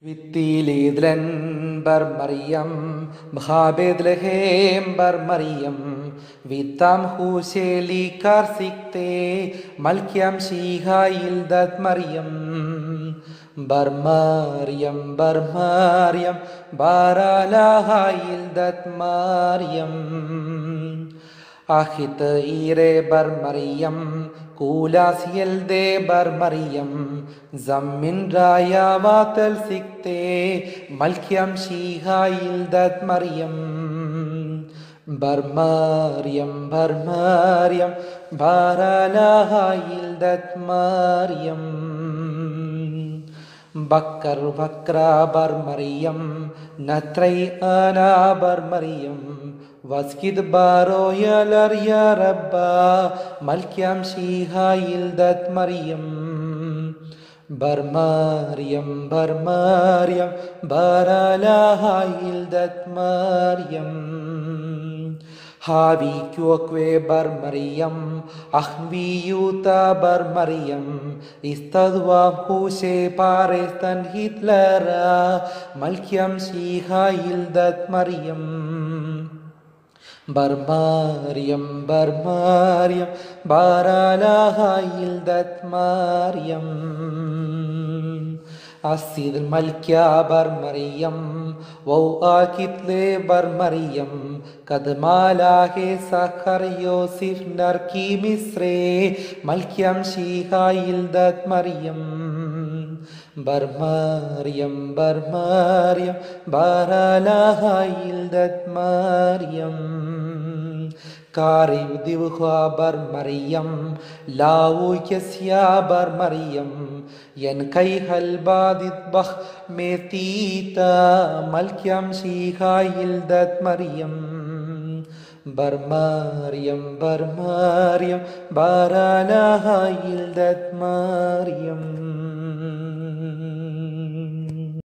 വിത്തിലീദ്ലൻ ബർ മറിയം ഭാബേദ്ലഹേം ബർ മറിയം വിത്താം ഹൂശേലി കാർസിക്തേ മൽക്യം ഷീഹായിൽ ദത് മറിയം ബർ മറിയം ബർ മറിയം ബാരാലാഹായിൽ ദത് മറിയം അഹിത് ഈരെ ബർ മറിയം കൂലാസിയൽ ദേ ബർ മറിയം ജമ്മിൻ രായാവാത്തൽ സിക്തേ മൽക്യം ഷീഹായിൽ ദത് മറിയം ബർ മറിയം ബർ മറിയം ബാരാലാഹായിൽ ദത് മറിയം ബക്കർ ബക്ര ബർ മറിയം നത്രൈ ആന ബർ മറിയം വസ്കിദ് ബാരോയലർ യാ റബ്ബ മൽക്യം ഷീഹായിൽ ദത് മറിയം ബർ മറിയം ബർ മറിയം ബാരാലാഹായിൽ ദത് മറിയം ഹാവിക്കുവക്വേ ബർ മറിയം അഹ്വിയൂത്ത ബർ മറിയം ഇസ്തദ്വാം ഹൂശേ പാറേസ്തൻ ഹിറ്റ്ലറ മൽക്യം ഷീഹായിൽ ദത് മറിയം ബർമാരിയം ബർമാരിയം ബാരാലാഹായിൽ ദത് മാറിയം അസിദ് മൽക്യ ബർമറിയം വൗ ആകിത്ലേ ബർമറിയം കദ്മാലാഹെ സഖർ യോസിഫ് നർക്കി മിസ്രേ മൽക്യം ഷീഹായിൽ ദത് മറിയം ബർമാരിയം ബർമാരിയം ബാരാലാഹായിൽ ദത് മാറിയം കാറിവ് ദിവ്ഹ ബർമറിയം ലാവു യസ്യ ബർമറിയം യൻ കൈഹൽ ബാദിത് ബഹ് മേതീത മൽക്യം ഷീഹായിൽ ദത് മറിയം ബർമാരിയം ബർമാരിയം ബാരാലാഹായിൽ ദത് മറിയം